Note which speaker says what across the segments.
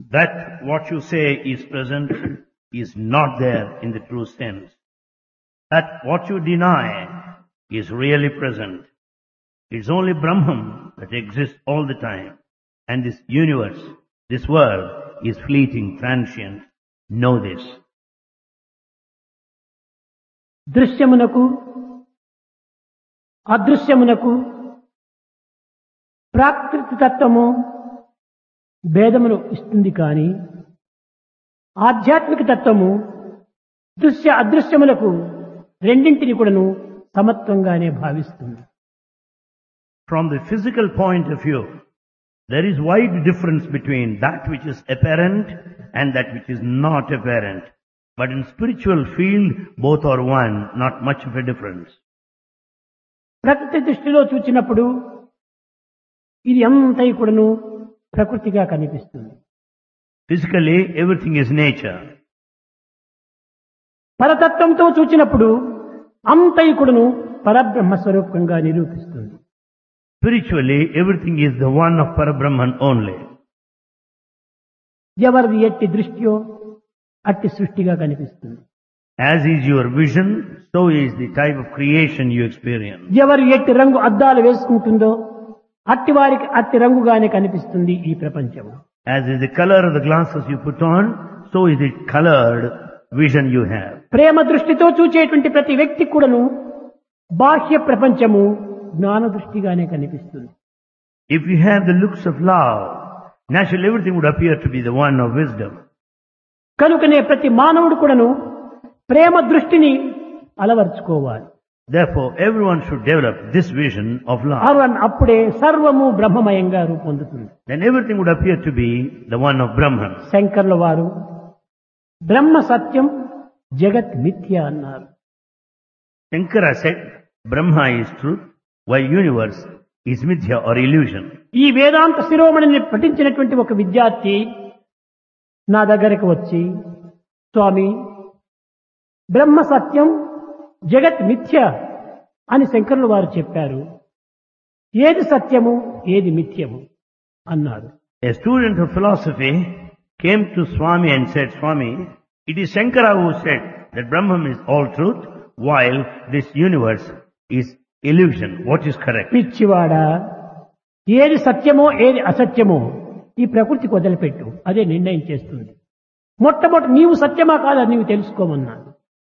Speaker 1: that what you say is present is not there in the true sense. That what you deny is really present. It's only Brahman that exists all the time. And this universe, this world is fleeting, transient. Know this.
Speaker 2: దృశ్యమునకు అదృశ్యమునకు ప్రాకృతి తత్వము భేదమును ఇస్తుంది కానీ ఆధ్యాత్మిక తత్వము దృశ్య అదృశ్యములకు రెండింటిని కూడాను సమత్వంగానే భావిస్తుంది
Speaker 1: From the physical point of view, there is wide difference between that which is apparent and that which is not apparent. But in spiritual field, both are one, not much of a difference.
Speaker 2: ప్రకృతి దృష్టిలో చూచినప్పుడు ఇది అంతయి కూడాను ప్రకృతిగా కనిపిస్తుంది
Speaker 1: Physically, everything is nature.
Speaker 2: పరతత్వంతో చూచినప్పుడు అంతయి కూడాను పరబ్రహ్మ స్వరూపంగా నిరూపిస్తుంది
Speaker 1: Spiritually, everything is the one of Parabrahman only.
Speaker 2: ఎవరిది ఎట్టి దృష్టియో అట్టి సృష్టిగా కనిపిస్తుంది
Speaker 1: As is your vision, so is the type of creation you experience.
Speaker 2: ఎవరు ఎట్టి రంగు అద్దాలు వేసుకుంటుందో అట్టి వారికి అట్టి రంగుగానే కనిపిస్తుంది ఈ ప్రపంచము
Speaker 1: As is the color of the glasses you put on, so is the colored vision you have.
Speaker 2: ప్రేమ దృష్టితో చూచేటువంటి ప్రతి వ్యక్తి కూడాను బాహ్య ప్రపంచము జ్ఞాన దృష్టిగానే కనిపిస్తుంది
Speaker 1: If you have the looks of love, naturally everything would appear to be the one of wisdom.
Speaker 2: కనుకనే ప్రతి మానవుడు కూడాను ప్రేమ దృష్టిని అలవర్చుకోవాలి
Speaker 1: Therefore, everyone should develop this vision of love.
Speaker 2: Arun అప్పుడే సర్వము బ్రహ్మమయంగా రూపొందుతుంది
Speaker 1: Then everything would appear to be the one of Brahman.
Speaker 2: శంకర్ల వారు బ్రహ్మ సత్యం జగత్ మిథ్య అన్నారు
Speaker 1: Shankara said, Brahma is truth, while universe is mithya or illusion.
Speaker 2: ఈ వేదాంత శిరోమణిని పఠించినటువంటి ఒక విద్యార్థి నా దగ్గరకు వచ్చి స్వామి బ్రహ్మ సత్యం జగత్ మిథ్య అని శంకరులు వారు చెప్పారు ఏది సత్యము ఏది మిథ్యము అన్నాడు
Speaker 1: A student of philosophy came to Swami and said, Swami, it is Shankara who said that Brahman is all truth, while this universe is illusion. What is correct?
Speaker 2: పిచ్చివాడా ఏది సత్యమో ఏది అసత్యమో ఈ ప్రకృతికి వదిలిపెట్టు అదే నిర్ణయం చేస్తుంది మొట్టమొదటి నీవు సత్యమా కాదా నీవు తెలుసుకోమన్నాడు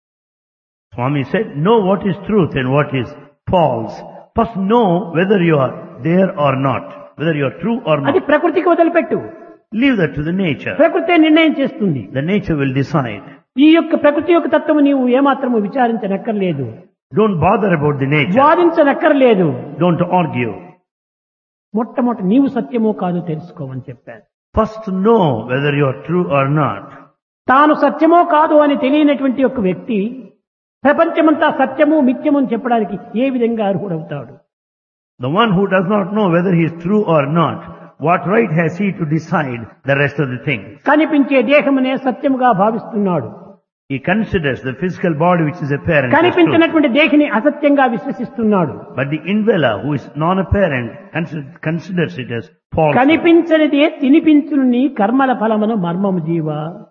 Speaker 1: Swami said, know what is truth and what is false. First know whether you are there or not, whether you are true or
Speaker 2: అది
Speaker 1: not.
Speaker 2: ప్రకృతికి వదిలిపెట్టు
Speaker 1: Leave that to the nature.
Speaker 2: ప్రకృతే నిర్ణయం చేస్తుంది
Speaker 1: The nature will decide.
Speaker 2: ఈ యొక్క ప్రకృతి యొక్క తత్వము నీవు ఏమాత్రము విచారించనక్కర్లేదు
Speaker 1: Don't bother about the nature.
Speaker 2: వాదించనక్కర్లేదు
Speaker 1: Don't argue.
Speaker 2: మొట్టమొదటి నీవు సత్యమో కాదో తెలుసుకోమని చెప్పారు
Speaker 1: First know whether you are true or not.
Speaker 2: తాను సత్యమో కాదు అని తెలియనటువంటి ఒక వ్యక్తి ప్రపంచమంతా సత్యము మిథ్యము అని చెప్పడానికి ఏ విధంగా అర్హుడవుతాడు
Speaker 1: The one who does not know whether he is true or not, what right has he to decide the rest of the things?
Speaker 2: కనిపించే దేహమునే సత్యముగా భావిస్తున్నాడు
Speaker 1: He considers the physical body which is apparent as truth.
Speaker 2: కనిపించినటువంటి దేహిని అసత్యంగా విశ్వసిస్తున్నాడు
Speaker 1: But the indweller who is non-apparent consider- considers it as false.
Speaker 2: కనిపించనిదే తినిపించును నీ కర్మల ఫలమును మర్మము జీవ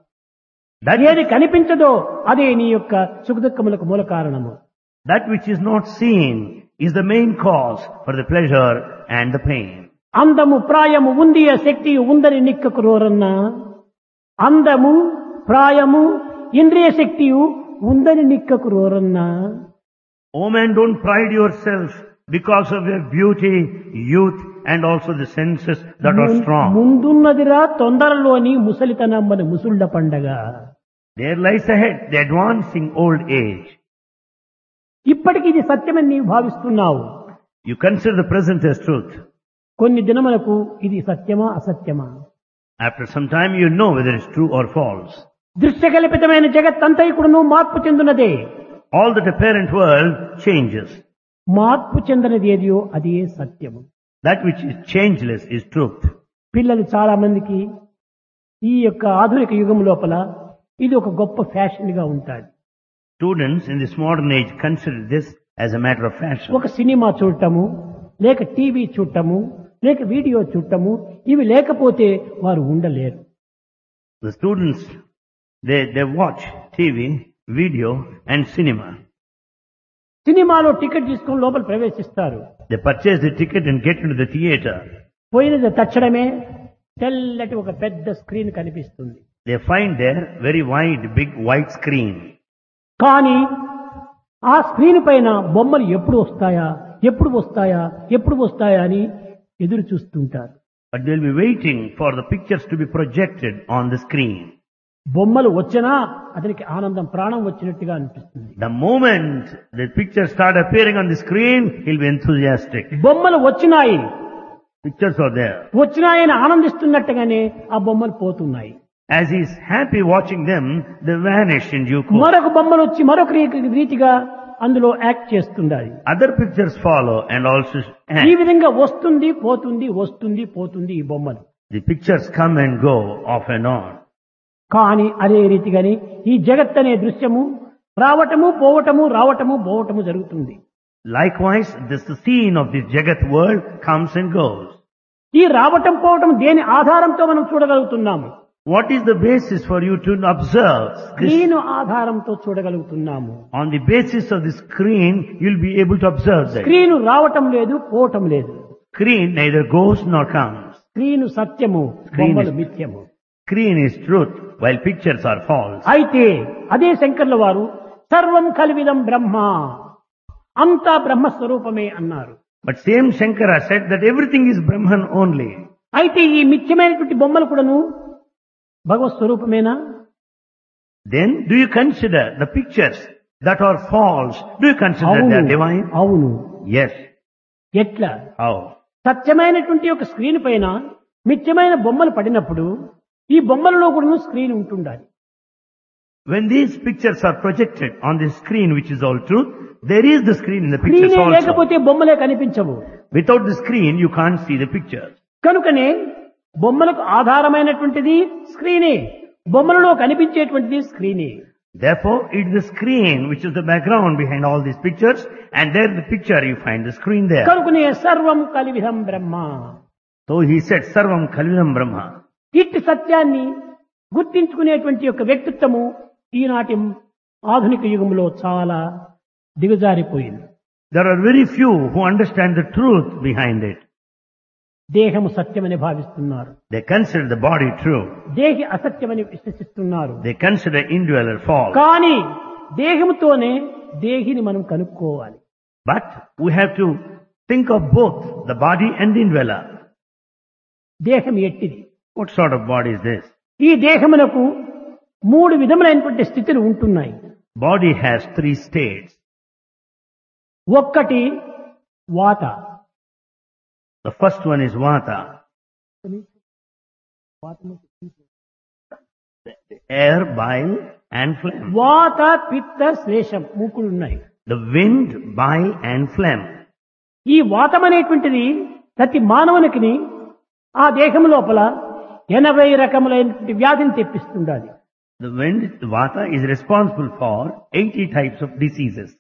Speaker 1: That,
Speaker 2: ఏది కనిపించదో అదే నీ యొక్క సుఖదుఖములకు మూల కారణము
Speaker 1: that which is not seen is the main cause for the pleasure and the pain.
Speaker 2: అందము ప్రాయము ఉంది శక్తి ఉందని నిక్కకు రోరన్నా అందము ప్రాయము ఇంద్రియ శక్తియు ఉందని నిక్కకు రోరన్నా
Speaker 1: O man, don't pride yourself because of your beauty, youth, and also the senses that are strong.
Speaker 2: ముందున్నదిరా తొందరలోని ముసలితనమ్మని ముసుళ్ళ పండగ
Speaker 1: There lies ahead the advancing old age.
Speaker 2: ఇప్పటికి ఇది సత్యమని నీవు భావిస్తున్నావు
Speaker 1: You consider the present as truth.
Speaker 2: కొన్ని దినములకు ఇది సత్యమా అసత్యమా
Speaker 1: After some time you know whether it's true or false.
Speaker 2: దృశ్యకల్పితమైన జగత్తంతైకుడును మార్పు చెందునదే
Speaker 1: All that apparent world changes.
Speaker 2: మార్పు చెందనిది ఏదియో అదే సత్యము
Speaker 1: That which is changeless is truth.
Speaker 2: పిల్లలు చాలా మందికి ఈ యొక్క ఆధునిక యుగం లోపల ఇది ఒక గొప్ప ఫ్యాషన్ గా ఉంటుంది
Speaker 1: Students in this modern age consider this as a matter of fashion.
Speaker 2: ఒక సినిమా చూడటము లేక టీవీ చూడటము లేక వీడియో చూడటము ఇవి లేకపోతే వారు ఉండలేరు
Speaker 1: The students, they, they watch TV, video and cinema.
Speaker 2: సినిమాలో టికెట్ తీసుకొని లోపల ప్రవేశిస్తారు
Speaker 1: They purchase the ticket and get into the theater.
Speaker 2: పోయినది తచ్చడమే తెల్లటి ఒక పెద్ద స్క్రీన్ కనిపిస్తుంది
Speaker 1: They find there very wide, big white screen.
Speaker 2: కానీ ఆ స్క్రీన్ పైన బొమ్మలు ఎప్పుడు వస్తాయా ఎప్పుడు వస్తాయా ఎప్పుడు వస్తాయా అని ఎదురు చూస్తుంటారు
Speaker 1: But they'll be waiting for the pictures to be projected on the screen.
Speaker 2: బొమ్మలు వచ్చినా అతనికి ఆనందం ప్రాణం వచ్చినట్టుగా అనిపిస్తుంది
Speaker 1: The moment the pictures start appearing on the screen, he'll be enthusiastic.
Speaker 2: బొమ్మలు వచ్చినాయి
Speaker 1: Pictures are there.
Speaker 2: వచ్చినాయని ఆనందిస్తున్నట్టుగానే ఆ బొమ్మలు పోతున్నాయి
Speaker 1: As he's happy watching them, they vanish in due course.
Speaker 2: మరొక బొమ్మలు వచ్చి మరొక రీ- రీతిగా అందులో యాక్ట్ చేస్తుండాలి
Speaker 1: Other pictures follow and also
Speaker 2: ఈ
Speaker 1: act.
Speaker 2: విధంగా వస్తుంది పోతుంది వస్తుంది పోతుంది ఈ బొమ్మలు
Speaker 1: The pictures come and go off and on.
Speaker 2: కానీ అదే రీతిగాని ఈ జగత్ అనే దృశ్యము రావటము పోవటము రావటము పోవటము జరుగుతుంది
Speaker 1: Likewise, this the scene of this Jagat world comes and goes.
Speaker 2: ఈ రావటం పోవటం దేని ఆధారంతో మనం చూడగలుగుతున్నాము
Speaker 1: What is the basis for you to observe this?
Speaker 2: Screen ఆధారంతో చూడగలుగుతున్నాము
Speaker 1: On the basis of the screen, you'll be able to observe that.
Speaker 2: Screen రావటం లేదు పోవటం లేదు
Speaker 1: Screen neither goes nor comes.
Speaker 2: Screen సత్యము
Speaker 1: Screen
Speaker 2: బొమ్మలు
Speaker 1: is-
Speaker 2: మిథ్యము
Speaker 1: Screen is truth, while pictures are false.
Speaker 2: అయితే అదే శంకర్ల వారు సర్వం కలివిదం బ్రహ్మ అంతా బ్రహ్మస్వరూపమే అన్నారు
Speaker 1: But same Shankara said that everything is Brahman only.
Speaker 2: అయితే ఈ మిథ్యమైనటువంటి బొమ్మలు కూడాను భగవత్ స్వరూపమేనా
Speaker 1: Then do you consider the pictures that are false? Do you consider they are
Speaker 2: అవును
Speaker 1: divine?
Speaker 2: అవును
Speaker 1: Yes.
Speaker 2: ఎట్లా
Speaker 1: How?
Speaker 2: సత్యమైనటువంటి ఒక స్క్రీన్ పైన మిథ్యమైన బొమ్మలు పడినప్పుడు ఈ బొమ్మలలో కూడా స్క్రీన్ ఉంటుండాలి
Speaker 1: When these pictures are projected on the screen, which is all truth, there is the screen in the pictures
Speaker 2: స్క్రీనే
Speaker 1: also.
Speaker 2: లేకపోతే బొమ్మలే కనిపించవు
Speaker 1: Without the screen, you can't see the pictures.
Speaker 2: కనుకనే బొమ్మలకు ఆధారమైనటువంటిది స్క్రీనే బొమ్మలలో కనిపించేటువంటిది స్క్రీనే
Speaker 1: Therefore, it is the screen which is the background behind all these pictures, and there the picture you find the screen there.
Speaker 2: కనుకనే సర్వం కలివిధం బ్రహ్మ
Speaker 1: So he said, Sarvam Kalvidam Brahma.
Speaker 2: ఇట్టి సత్యాన్ని గుర్తించుకునేటువంటి యొక్క వ్యక్తిత్వము ఈనాటి ఆధునిక యుగంలో చాలా దిగజారిపోయింది
Speaker 1: There are very few who understand the truth behind it.
Speaker 2: దేహము సత్యమని భావిస్తున్నారు
Speaker 1: They consider the body true.
Speaker 2: దేహి అసత్యమని విశ్వసిస్తున్నారు
Speaker 1: They consider indweller false.
Speaker 2: కానీ దేహముతోనే దేహిని మనం కనుక్కోవాలి
Speaker 1: But we have to think of both the body and the indweller.
Speaker 2: దేహం ఎట్టిది
Speaker 1: What sort of body is this?
Speaker 2: ఈ దేహమునకు మూడు విధములైనటువంటి స్థితులు ఉంటున్నాయి
Speaker 1: Body has three states.
Speaker 2: ఒక్కటి వాత
Speaker 1: The first one is Vata, air, bile and phlegm.
Speaker 2: వాత పిత్త శ్లేషం మూకులు ఉన్నాయి
Speaker 1: The wind, bile and phlegm.
Speaker 2: ఈ వాతం అనేటువంటిది ప్రతి మానవునికి ఆ దేహం లోపల ఎనభై రకములైనటువంటి వ్యాధిని తెప్పిస్తుండాలి
Speaker 1: The wind, the Vata, is responsible for 80 types of diseases.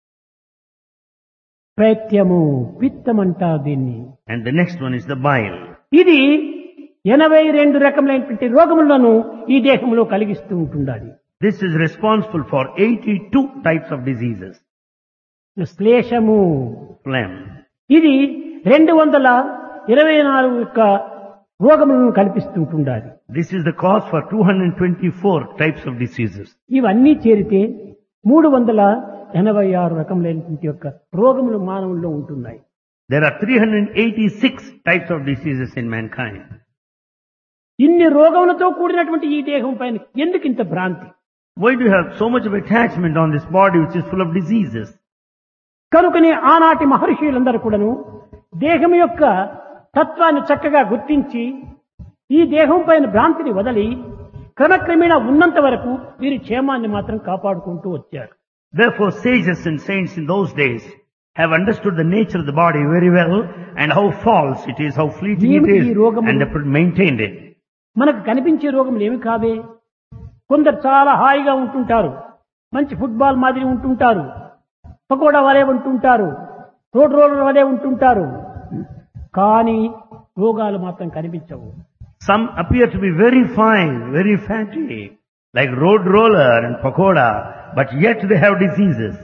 Speaker 2: ప్రత్యము పిత్తం అంటారు దీన్ని
Speaker 1: And the next one is the bile.
Speaker 2: ఇది ఎనభై రెండు రకములైనటువంటి రోగములను ఈ దేహంలో కలిగిస్తూ ఉంటుండాలి
Speaker 1: This is responsible for 82 types of diseases.
Speaker 2: శ్లేషము
Speaker 1: Phlegm.
Speaker 2: ఇది రెండు వందల ఇరవై నాలుగు యొక్క రోగములను కల్పిస్తుంటుండాలి
Speaker 1: This is the cause for 224 types of diseases.
Speaker 2: ఇవన్నీ చేరితే మూడు వందల ఎనభై ఆరు రకములైనటువంటి యొక్క రోగములు మానవుల్లో ఉంటున్నాయి
Speaker 1: There are 386 types of diseases in mankind.
Speaker 2: ఇన్ని రోగములతో కూడినటువంటి ఈ దేహం పైన ఎందుకు ఇంత భ్రాంతి
Speaker 1: Why do you have so much of attachment on this body which is full of diseases?
Speaker 2: కనుకనే ఆనాటి మహర్షులందరూ కూడాను దేహం యొక్క తత్వాన్ని చక్కగా గుర్తించి ఈ దేహం పైన భ్రాంతిని వదలి క్రమక్రమేణా ఉన్నంత వరకు వీరి క్షేమాన్ని మాత్రం కాపాడుకుంటూ వచ్చారు
Speaker 1: Therefore, sages and saints in those days have understood the nature of the body very well and how false it is, how fleeting it
Speaker 2: ఏమిటి
Speaker 1: is,
Speaker 2: ఈ రోగములు?
Speaker 1: and they maintained it.
Speaker 2: మనకు కనిపించే రోగములు ఏమి కావే కొందరు చాలా హాయిగా ఉంటుంటారు మంచి ఫుట్బాల్ మాదిరి ఉంటుంటారు పకోడా వలె ఉంటుంటారు రోడ్ రోలర్ వలె ఉంటుంటారు కానీ రోగాలు మాత్రం కనిపించవు
Speaker 1: Some appear to be very fine, very fatty, like road roller and pakoda, but yet they have diseases.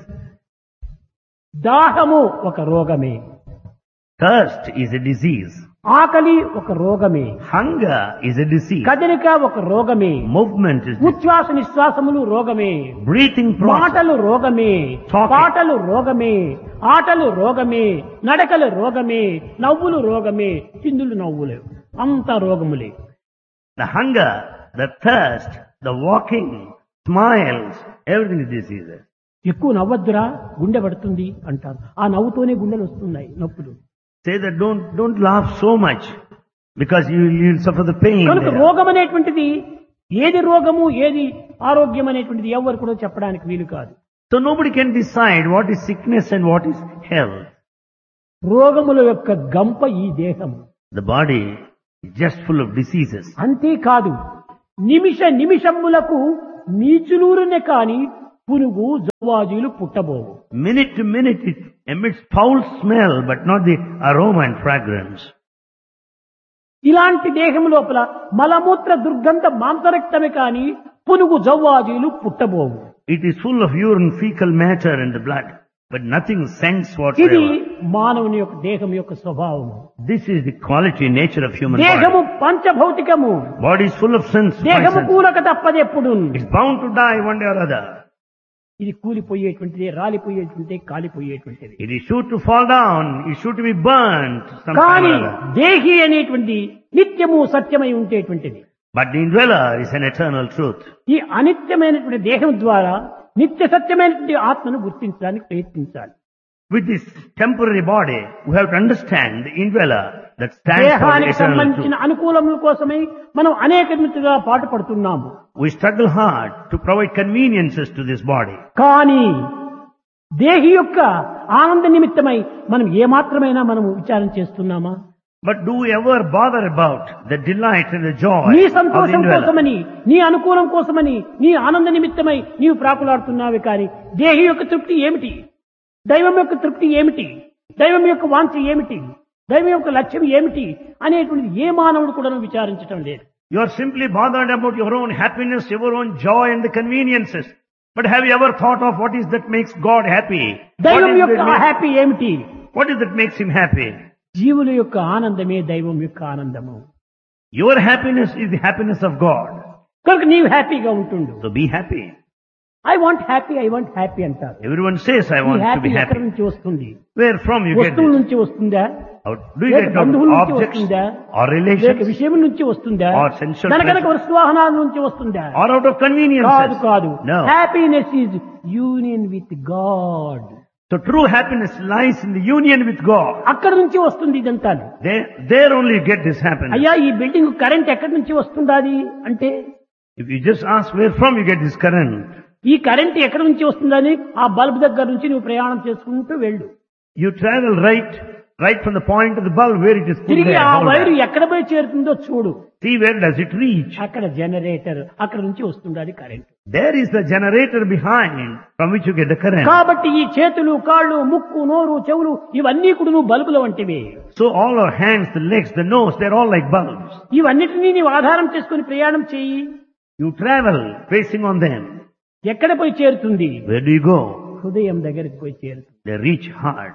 Speaker 2: దాహము ఒక రోగమే
Speaker 1: Thirst is a disease.
Speaker 2: ఆకలి ఒక రోగమే
Speaker 1: Hunger is a disease.
Speaker 2: కదలిక ఒక రోగమే
Speaker 1: Movement is disease.
Speaker 2: ఉచ్ఛ్వాస నిశ్వాసములు రోగమే
Speaker 1: Breathing process.
Speaker 2: మాటలు రోగమే
Speaker 1: Talking.
Speaker 2: పాటలు రోగమే ఆటలు రోగమే నడకలు రోగమే నవ్వులు రోగమే చిందులు నవ్వులే అంత రోగములే
Speaker 1: The hunger, the thirst, the walking, smiles, everything is diseases.
Speaker 2: ఎక్కువ నవ్వద్దురా గుండె పడుతుంది అంటారు ఆ నవ్వుతోనే గుండెలు వస్తున్నాయి నొప్పులు
Speaker 1: Say that don't, don't laugh so much because you, you'll suffer the pain.
Speaker 2: కనుక
Speaker 1: there.
Speaker 2: రోగం అనేటువంటిది ఏది రోగము ఏది ఆరోగ్యం అనేటువంటిది ఎవరు కూడా చెప్పడానికి వీలు కాదు
Speaker 1: So nobody can decide what is sickness and what is health.
Speaker 2: రోగముల యొక్క గంప ఈ దేహము
Speaker 1: The body is just full of diseases.
Speaker 2: అంతేకాదు నిమిష నిమిషములకు నీచులూరునే కాని పునుగు జవ్వాజీలు పుట్టబోవు
Speaker 1: Minute to minute it emits foul smell but not the aroma and fragrance.
Speaker 2: ఇలాంటి దేహం లోపల మలమూత్ర దుర్గంధ మాంసరక్తమే కాని పునుగు జవ్వాజీలు పుట్టబోవు
Speaker 1: It is full of urine, fecal matter and the blood, but nothing scents
Speaker 2: ఇది
Speaker 1: whatsoever.
Speaker 2: మానవుని యొక్క దేహం యొక్క స్వభావము
Speaker 1: This is the quality, nature of human
Speaker 2: దేహము
Speaker 1: body.
Speaker 2: పంచభౌతికము
Speaker 1: Body is full of sins. five
Speaker 2: దేహము
Speaker 1: senses.
Speaker 2: కూలక తప్పదెప్పుడు
Speaker 1: It's bound to die one day or other.
Speaker 2: ఇది కూలిపోయేటువంటిది రాలిపోయేటువంటిది కాలిపోయేటువంటిది
Speaker 1: It is sure to fall down. It's sure to be burnt sometime
Speaker 2: కానీ
Speaker 1: or other.
Speaker 2: దేహి అనేటువంటి నిత్యము సత్యమై ఉండేటువంటిది
Speaker 1: But the indweller is an eternal truth.
Speaker 2: ఈ అనిత్యమైనటువంటి దేహం ద్వారా నిత్య సత్యమైనటువంటి ఆత్మను గుర్తించడానికి ప్రయత్నించాలి
Speaker 1: With this temporary body, we have to understand the indweller that stands for the
Speaker 2: దేహానికి
Speaker 1: eternal
Speaker 2: సంబంధించిన
Speaker 1: truth.
Speaker 2: అనుకూలముల కోసమై మనం అనేక విధంగా పాటు పడుతున్నాము
Speaker 1: We struggle hard to provide conveniences to this body.
Speaker 2: కానీ దేహి యొక్క ఆనంద నిమిత్తమై మనం ఏమాత్రమైనా మనం విచారం చేస్తున్నామా
Speaker 1: But do we ever bother about the delight and the joy
Speaker 2: నీ
Speaker 1: of the
Speaker 2: సంతోషం
Speaker 1: indweller?
Speaker 2: కోసమని నీ అనుకూలం కోసమని నీ ఆనంద నిమిత్తమై నీవు ప్రాకులాడుతున్నావే కానీ దేహి యొక్క తృప్తి ఏమిటి దైవం యొక్క తృప్తి ఏమిటి దైవం యొక్క వాంఛ ఏమిటి దైవం యొక్క లక్ష్యం ఏమిటి అనేటువంటిది ఏ మానవుడు కూడా విచారించటం లేదు
Speaker 1: You are simply bothered about your own happiness, your own joy and the conveniences. But have you ever thought of what is that makes God happy? What
Speaker 2: దైవం
Speaker 1: is,
Speaker 2: యొక్క
Speaker 1: that makes,
Speaker 2: హ్యాపీ ఏమిటి
Speaker 1: what is that makes him happy?
Speaker 2: జీవుల యొక్క ఆనందమే దైవం యొక్క ఆనందము
Speaker 1: Your happiness is the happiness of God.
Speaker 2: కనుక నీవు హ్యాపీగా ఉంటుండు
Speaker 1: So be happy.
Speaker 2: I want happy I want happy అంటారు
Speaker 1: Everyone says, I
Speaker 2: ఈ
Speaker 1: want to
Speaker 2: హ్యాపీ
Speaker 1: be
Speaker 2: ఎక్కడి
Speaker 1: happy.
Speaker 2: నుంచి వస్తుంది
Speaker 1: Where from you get
Speaker 2: వస్తువుల
Speaker 1: this?
Speaker 2: నుంచి వస్తుందా
Speaker 1: How do you
Speaker 2: లేక
Speaker 1: get it
Speaker 2: బంధువుల
Speaker 1: out of
Speaker 2: నుంచి
Speaker 1: objects
Speaker 2: వస్తుందా
Speaker 1: or
Speaker 2: లేక
Speaker 1: relations
Speaker 2: విషయం నుంచి వస్తుందా
Speaker 1: Or sensual
Speaker 2: కనుక
Speaker 1: pleasure.
Speaker 2: వస్తువాహనాల నుంచి వస్తుందా
Speaker 1: or out of
Speaker 2: కాదు
Speaker 1: conveniences?
Speaker 2: కాదు
Speaker 1: No.
Speaker 2: Happiness is union with God
Speaker 1: So true happiness lies in the union with God.
Speaker 2: అక్కడ నుంచి వస్తుంది ఇదంతా
Speaker 1: There, there only you get this happiness.
Speaker 2: అయ్యా ఈ బిల్డింగ్ కరెంట్ ఎక్కడి నుంచి వస్తుందాది అంటే
Speaker 1: If you just ask where from you get this current,
Speaker 2: ఈ కరెంట్ ఎక్కడి నుంచి వస్తుందని ఆ బల్బ్ దగ్గర నుంచి నువ్వు ప్రయాణం చేసుకుంటూ వెళ్ళు
Speaker 1: you travel right, right from the point of the bulb where it is put
Speaker 2: తిరిగి
Speaker 1: there.
Speaker 2: ఆ
Speaker 1: hold
Speaker 2: వైరు
Speaker 1: there.
Speaker 2: ఎక్కడ పోయి చేరుతుందో చూడు
Speaker 1: See where does it reach?
Speaker 2: అక్కడ జనరేటర్ అక్కడ నుంచి వస్తుంది current
Speaker 1: There is the generator behind from which you get the current.
Speaker 2: కాబట్టి ఈ చేతులు కాళ్ళు ముక్కు నోరు చెవులు ఇవన్నీ కూడా నువ్వు బల్బుల వంటివి
Speaker 1: So all our hands, the legs, the nose, they're all like bulbs.
Speaker 2: ఇవన్నిటినీ నీవు ఆధారం చేసుకుని ప్రయాణం చేయి
Speaker 1: You travel facing on them.
Speaker 2: ఎక్కడ పోయి చేరుతుంది
Speaker 1: Where do you go?
Speaker 2: హృదయం దగ్గరికి పోయి చేరుతుంది
Speaker 1: They reach hard.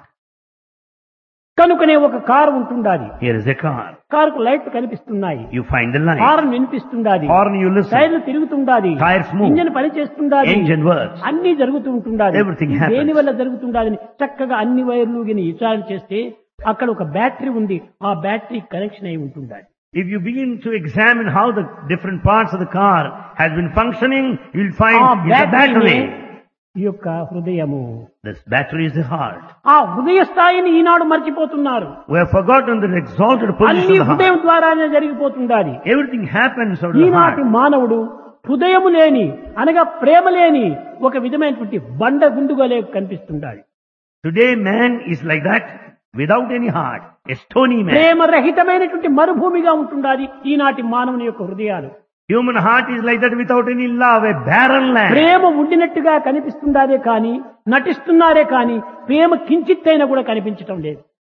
Speaker 2: కనుకనే ఒక కారు ఉంటుండాలి
Speaker 1: Here is a car.
Speaker 2: కారుకు లైట్లు కనిపిస్తున్నాయి
Speaker 1: You find the light.
Speaker 2: Horn వినిపిస్తుండాలి
Speaker 1: Horn you listen.
Speaker 2: టైర్లు తిరుగుతుండాలి
Speaker 1: Tires move.
Speaker 2: ఇంజన్ పని చేస్తుండాలి
Speaker 1: Engine works.
Speaker 2: అన్ని జరుగుతూ ఉంటుండాలి
Speaker 1: Everything
Speaker 2: ఇది
Speaker 1: happens.
Speaker 2: దేని వల్ల జరుగుతుండాలని చక్కగా అన్ని వైర్లు గిని విచారణ చేస్తే అక్కడ ఒక బ్యాటరీ ఉంది ఆ బ్యాటరీ కనెక్షన్ అయి ఉంటుండాలి
Speaker 1: If you begin to examine how the different parts of the car has been functioning, you'll find
Speaker 2: ఆ
Speaker 1: it's a
Speaker 2: బ్యాటరీ
Speaker 1: battery.
Speaker 2: ఈ యొక్క హృదయము
Speaker 1: This battery is the heart.
Speaker 2: ఆ హృదయ స్థాయిని ఈనాడు మర్చిపోతున్నారు
Speaker 1: We have forgotten the exalted position
Speaker 2: అన్ని
Speaker 1: of the
Speaker 2: హృదయం
Speaker 1: heart.
Speaker 2: ద్వారానే జరిగిపోతుండాలి
Speaker 1: Everything happens out of the
Speaker 2: ఈనాటి
Speaker 1: heart.
Speaker 2: మానవుడు హృదయము లేని అనగా ప్రేమ లేని ఒక విధమైనటువంటి బండ గుండుగా లేక కనిపిస్తుండాలి
Speaker 1: Today man is like that without any heart. A stony man.
Speaker 2: ప్రేమ రహితమైనటువంటి మరుభూమిగా ఉంటుండాలి ఈనాటి మానవుని యొక్క హృదయాలు
Speaker 1: Human heart is like that without any love, a barren land.
Speaker 2: ప్రేమ ఉండినట్టుగా కనిపిస్తుండాదే కానీ నటిస్తున్నారే కానీ ప్రేమ కించిత్తైనా కూడా కనిపించటం లేదు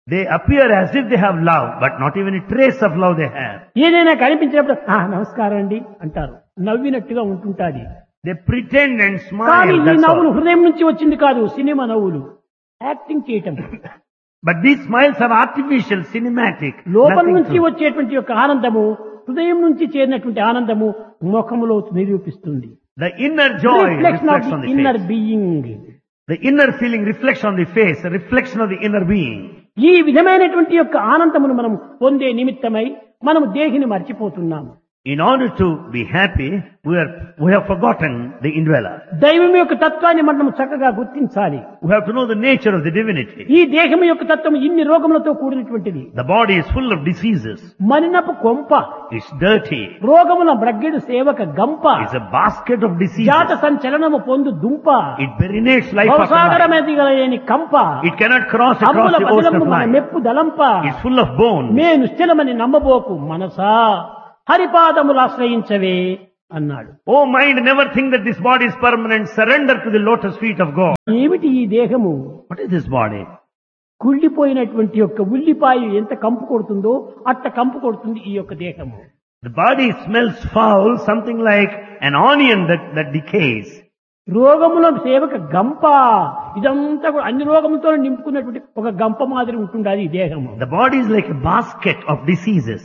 Speaker 1: They appear as if they have love, but not even a trace of love they have.
Speaker 2: ఏదైనా కనిపించినప్పుడు "ఆ, నమస్కారం అండి అంటారు నవ్వినట్టుగా ఉంటుంటాది
Speaker 1: They pretend and
Speaker 2: కానీ
Speaker 1: smile,
Speaker 2: ఈ
Speaker 1: that's
Speaker 2: నవ్వులు
Speaker 1: all.
Speaker 2: హృదయం నుంచి వచ్చింది కాదు సినిమా నవ్వులు యాక్టింగ్ చేయటం
Speaker 1: But these smiles are artificial, cinematic.
Speaker 2: లోపల
Speaker 1: nothing
Speaker 2: నుంచి
Speaker 1: true.
Speaker 2: వచ్చేటువంటి యొక్క ఆనందము హృదయం నుంచి చేరినటువంటి ఆనందము ముఖములో నిరూపిస్తుంది
Speaker 1: The inner joy
Speaker 2: reflection of
Speaker 1: reflects on
Speaker 2: the
Speaker 1: the
Speaker 2: inner
Speaker 1: face.
Speaker 2: Being
Speaker 1: The inner feeling reflects on the face, a reflection of the inner being.
Speaker 2: ఈ విధమైనటువంటి యొక్క ఆనందమును మనం పొందే నిమిత్తమై మనం దేహిని మర్చిపోతున్నాము
Speaker 1: In order to be happy, we are we have forgotten the indweller.
Speaker 2: దైవం యొక్క తత్వాన్ని మనం చక్కగా గుర్తించాలి
Speaker 1: We have to know the nature of the divinity.
Speaker 2: ఈ దేహం యొక్క తత్వం ఇన్ని రోగములతో కూడినటువంటిది
Speaker 1: The body is full of diseases.
Speaker 2: మనినపు కొంప
Speaker 1: It's dirty.
Speaker 2: రోగముల బ్రగ్గిడు సేవక గంప
Speaker 1: It's a basket of diseases.
Speaker 2: జాత సంచలనము పొందు దుంప
Speaker 1: It perinates life after life.
Speaker 2: భవసాగరమెదిగలేని కంప
Speaker 1: It cannot cross across
Speaker 2: అమ్ముల
Speaker 1: the ocean
Speaker 2: బదిలము
Speaker 1: of
Speaker 2: మన
Speaker 1: life.
Speaker 2: మెప్పు దలంప
Speaker 1: It's full of bones.
Speaker 2: మే నిశ్చలమని నమ్మబోకు మనసా హరిపాదములు ఆశ్రయించవే అన్నాడు
Speaker 1: Oh mind, never think that this body is permanent. Surrender to the lotus feet of God.
Speaker 2: ఏమిటి ఈ దేహము
Speaker 1: What is this body?
Speaker 2: కుళ్ళిపోయినటువంటి యొక్క ఉల్లిపాయ ఎంత కంపు కొడుతుందో అట్ట కంపు కొడుతుంది ఈ యొక్క దేహము
Speaker 1: The body smells foul, something like an onion that, that decays.
Speaker 2: రోగముల సేవక గంప ఇదంతా కూడా అన్ని రోగములతో నింపుకున్నటువంటి ఒక గంప మాదిరి ఉంటుండాలి ఈ దేహము
Speaker 1: The body is like a basket of diseases.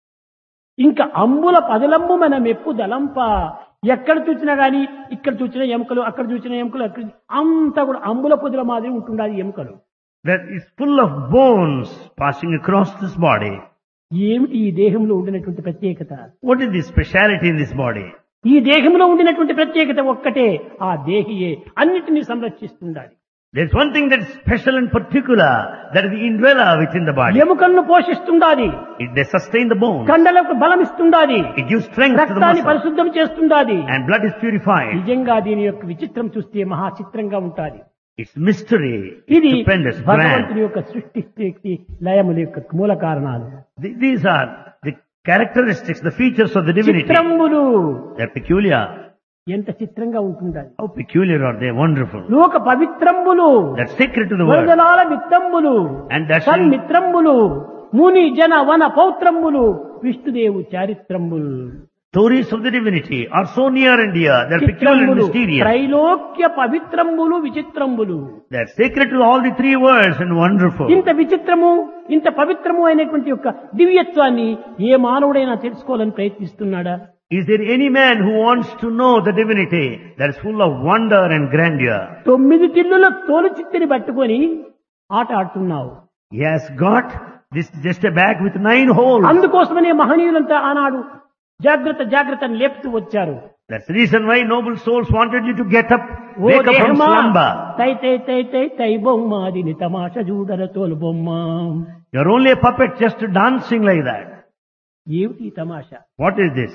Speaker 2: ఇంకా అంబుల పదలంబు మన మెప్పు దలంప ఎక్కడ చూసినా గాని ఇక్కడ చూసిన ఎముకలు అక్కడ చూసిన ఎముకలు అక్కడ అంతా కూడా అంబుల పొదుల మాదిరి ఉంటుండాలి ఎముకలు
Speaker 1: That is full of bones passing across this body.
Speaker 2: ఏమిటి ఈ దేహంలో ఉండినటువంటి ప్రత్యేకత
Speaker 1: What is the speciality in this body?
Speaker 2: ఈ దేహంలో ఉండినటువంటి ప్రత్యేకత ఒక్కటే ఆ దేహియే అన్నిటినీ సంరక్షిస్తుండాలి
Speaker 1: There's one thing that is special and particular, that is the indweller within the body.
Speaker 2: ఎముకలను పోషిస్తుండాలి
Speaker 1: It, they sustain the bones.
Speaker 2: కండలకు బలం ఇస్తుండాది
Speaker 1: It gives strength to the
Speaker 2: రక్తాన్ని
Speaker 1: muscles.
Speaker 2: పరిశుద్ధం చేస్తుండాది
Speaker 1: And blood is purified.
Speaker 2: నిజంగా దీని యొక్క విచిత్రం చూస్తే మహా చిత్రంగా ఉంటాది
Speaker 1: It's mystery.
Speaker 2: ఇది
Speaker 1: It's stupendous, grand.
Speaker 2: భగవంతుని యొక్క సృష్టి స్థితి లయముల యొక్క మూల కారణాలు
Speaker 1: Th- These are the characteristics, the features of the divinity.
Speaker 2: చిత్రములు
Speaker 1: They're peculiar.
Speaker 2: ఎంత చిత్రంగా ఉంటుండాలి
Speaker 1: How peculiar are they? Wonderful.
Speaker 2: లోక పవిత్రంబులు
Speaker 1: That's sacred to the world.
Speaker 2: వరదలాల విత్తంబులు
Speaker 1: And that's
Speaker 2: సన్మిత్రంబులు ముని జన వన పౌత్రంబులు విష్ణుదేవు చారిత్రంబులు
Speaker 1: stories of the divinity are so near and dear. They're peculiar and
Speaker 2: చిత్రంబులు
Speaker 1: mysterious.
Speaker 2: త్రైలోక్య పవిత్రంబులు విచిత్రంబులు
Speaker 1: They're sacred to all the three worlds and wonderful.
Speaker 2: ఇంత విచిత్రము ఇంత పవిత్రము అయినటువంటి యొక్క దివ్యత్వాన్ని ఏ మానవుడైనా తెలుసుకోవాలని ప్రయత్నిస్తున్నాడా
Speaker 1: Is there any man who wants to know the divinity that is full of wonder and grandeur?
Speaker 2: తొమ్మిది తిల్లుల తోలు చిత్తిని పట్టుకొని ఆట ఆడుతున్నావు
Speaker 1: He has got this just a bag with nine holes.
Speaker 2: అందుకోసమనే మహనీయులంతా ఆనాడు జాగ్రత్త జాగ్రత్త అని లేపుతూ వచ్చారు
Speaker 1: That's the reason why noble souls wanted you to get up,
Speaker 2: oh
Speaker 1: wake up from
Speaker 2: దేహమా
Speaker 1: slumber.
Speaker 2: తై తై తై తై తై బొమ్మ దీని తమాష చూడర తోలు బొమ్మ
Speaker 1: You're only a puppet just dancing like that.
Speaker 2: ఏమిటి ఈ తమాష
Speaker 1: What is this?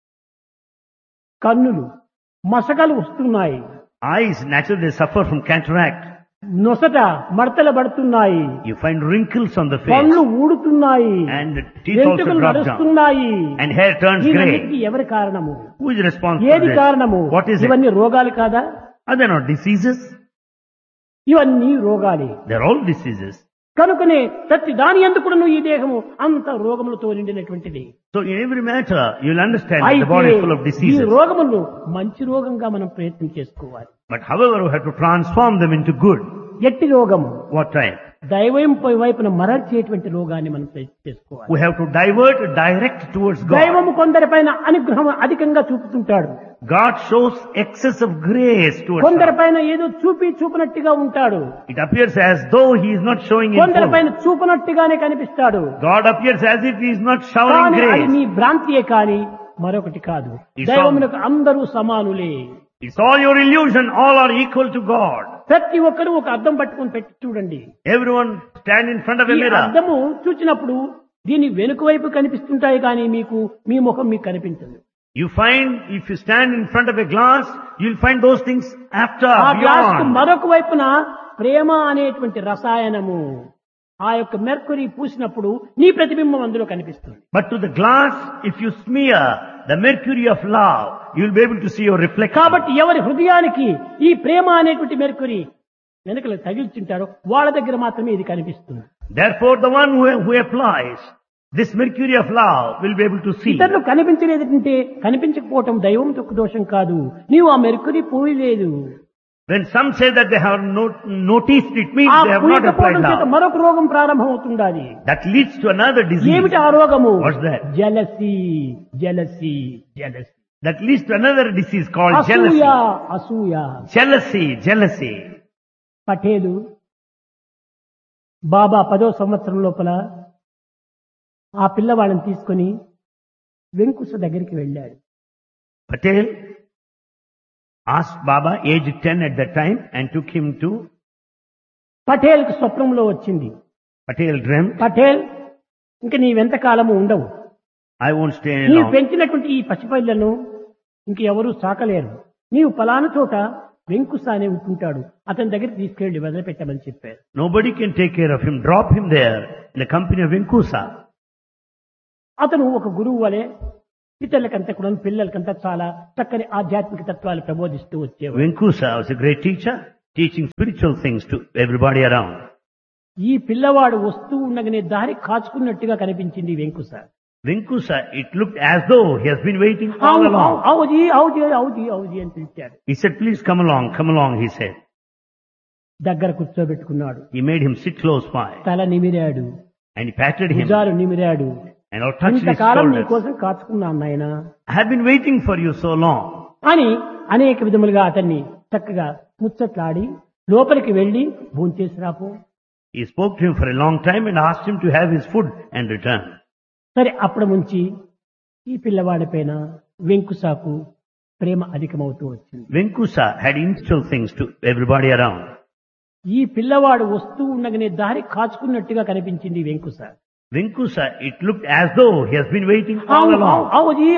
Speaker 2: కన్నులు మసకలు వస్తున్నాయి
Speaker 1: Eyes, naturally they suffer from cataract.
Speaker 2: నొసట మడతలు పడుతున్నాయి
Speaker 1: You find wrinkles on the face.
Speaker 2: పళ్ళు ఊడుతున్నాయి
Speaker 1: And the teeth also
Speaker 2: వెంట్రుకలు
Speaker 1: drop down.
Speaker 2: నడుస్తున్నాయి
Speaker 1: And hair turns
Speaker 2: దీనికి
Speaker 1: grey.
Speaker 2: ఎవరి కారణము
Speaker 1: Who is responsible for
Speaker 2: ఏది
Speaker 1: this?
Speaker 2: కారణము
Speaker 1: What is it?
Speaker 2: ఇవన్నీ రోగాలు కాదా
Speaker 1: Are they not diseases?
Speaker 2: ఇవన్నీ రోగాలే
Speaker 1: They're all diseases.
Speaker 2: కనుకనే ప్రతి దాని ఎందుకు ఈ దేహము అంత రోగములతో నిండినటువంటిది
Speaker 1: So in every matter, you'll understand that the body
Speaker 2: అయితే
Speaker 1: is full of
Speaker 2: ఈ
Speaker 1: diseases.
Speaker 2: రోగములను మంచి రోగంగా మనం ప్రయత్నం చేసుకోవాలి
Speaker 1: But however, we have to transform them into good.
Speaker 2: ఎట్టి రోగము
Speaker 1: What type?
Speaker 2: దైవం వైపున మరల్చేటువంటి రోగాన్ని మనం ప్రయత్నం చేసుకోవాలి
Speaker 1: We have to divert, direct towards God.
Speaker 2: దైవము కొందరిపైన అనుగ్రహం అధికంగా చూపుతుంటాడు
Speaker 1: God shows excess of grace towards us.
Speaker 2: కొందరిపైన ఏదో చూపి చూపినట్టుగా ఉంటాడు
Speaker 1: It appears as though He is not showing in full.
Speaker 2: కొందరిపైన చూపినట్టుగానే కనిపిస్తాడు
Speaker 1: God appears as if He is not showering
Speaker 2: కానీ అది
Speaker 1: grace.
Speaker 2: నీ భ్రాంతియే కాని మరొకటి కాదు
Speaker 1: It's
Speaker 2: దైవమునకు అందరూ సమానులే
Speaker 1: It's all your illusion. All are equal to God.
Speaker 2: ప్రతి ఒక్కరూ ఒక అద్దం పట్టుకొని పెట్టి చూడండి
Speaker 1: Everyone stand in front of a
Speaker 2: ఈ
Speaker 1: mirror.
Speaker 2: అద్దము చూచినప్పుడు దీని వెనుక వైపు కనిపిస్తుంటాయి కానీ మీకు మీ ముఖం మీకు కనిపించదు
Speaker 1: You find, if you stand in front of a glass, you'll find those things after,
Speaker 2: ఆ గ్లాస్ కు
Speaker 1: beyond.
Speaker 2: మరొక వైపున ప్రేమ అనేటువంటి రసాయనము ఆ యొక్క మెర్కురీ పూసినప్పుడు నీ ప్రతిబింబం అందులో కనిపిస్తుంది
Speaker 1: But to the glass, if you smear the mercury of love, you'll be able to see your reflection.
Speaker 2: కాబట్టి ఎవరి హృదయానికి ఈ ప్రేమ అనేటువంటి మెర్కురీ వెనకలు తగిల్చుంటారో వాళ్ళ దగ్గర మాత్రమే ఇది కనిపిస్తుంది
Speaker 1: Therefore, the one who, who applies this mercury of love will be able to see.
Speaker 2: ఇతరులు కనిపించలేదంటే కనిపించకపోవటం దైవం యొక్క దోషం కాదు నీవు ఆ మెరుకుని పోయలేదు
Speaker 1: When some say that they have not noticed, it means
Speaker 2: ఆ
Speaker 1: they have not applied
Speaker 2: పూయకపోవడం చేత
Speaker 1: love.
Speaker 2: మరొక రోగం ప్రారంభమవుతుండాలి
Speaker 1: That leads to another disease.
Speaker 2: ఏమిటి ఆ రోగము
Speaker 1: What's that?
Speaker 2: Jealousy jealousy jealousy
Speaker 1: That leads to another disease called
Speaker 2: అసూయ
Speaker 1: jealousy.
Speaker 2: అసూయ
Speaker 1: Jealousy, jealousy.
Speaker 2: పటేలు బాబా పదో సంవత్సరం లోపల ఆ పిల్లవాళ్ళని తీసుకొని వెంకుశ దగ్గరికి వెళ్ళాడు
Speaker 1: Patel asked Baba, aged 10 at that time, and took him to
Speaker 2: పటేల్కి స్వప్నంలో వచ్చింది
Speaker 1: Patel dreamt,
Speaker 2: పటేల్ ఇంక నీవెంత కాలము ఉండవు
Speaker 1: I won't stay any
Speaker 2: నీవు
Speaker 1: long.
Speaker 2: పెంచినటువంటి ఈ పసిపిల్లను ఇంక ఎవరూ సాకలేరు నీవు పలానా చోట వెంకుశ అనే ఉంటుంటాడు అతని దగ్గరికి తీసుకెళ్లి వదిలిపెట్టమని చెప్పారు
Speaker 1: Nobody can take care of him. Drop him there in the company of Vinkusa.
Speaker 2: అతను ఒక గురువు వలె ఇతరులకంతా కూడా పిల్లలకంతా చాలా చక్కని ఆధ్యాత్మిక తత్వాలు ప్రబోధిస్తూ వచ్చేవాడు
Speaker 1: Vinkusa was a great teacher, teaching spiritual things to everybody around.
Speaker 2: ఈ పిల్లవాడు వస్తూ ఉండగానే దారి కాచుకున్నట్టుగా కనిపించింది వెంకుశ
Speaker 1: Vinkusa, it looked as though he has been waiting all
Speaker 2: అవును,
Speaker 1: along.
Speaker 2: అవుజీ అవుజీ అవుజీ అవుజీ అని పిలిచాడు
Speaker 1: He said, please come along, come along, he said.
Speaker 2: దగ్గర కూర్చోబెట్టుకున్నాడు
Speaker 1: He made him sit close by
Speaker 2: తల నిమిరాడు
Speaker 1: and he patted him
Speaker 2: భుజాలు నిమిరాడు
Speaker 1: and all touched his
Speaker 2: ఇంతకాలం నీ
Speaker 1: shoulders.
Speaker 2: కోసం కాచుకున్నాను నాయనా
Speaker 1: I have been waiting for you so long.
Speaker 2: అని అనేక విధములుగా అతన్ని చక్కగా ముచ్చట్లాడి లోపలికి వెళ్లి భోంచేసి రాపో
Speaker 1: He spoke to him for a long time and asked him to have his food and return.
Speaker 2: సరే అప్పటి నుంచి ఈ పిల్లవాడి పైన వెంకుసాకు ప్రేమ అధికమవుతూ వచ్చింది
Speaker 1: Vinkusa had instill things to everybody around.
Speaker 2: ఈ పిల్లవాడు వస్తూ ఉండగానే దారి కాచుకున్నట్టుగా కనిపించింది వెంకుస
Speaker 1: Vinkusa, it looked as though he has been waiting all
Speaker 2: అవును,
Speaker 1: along.
Speaker 2: అవుజీ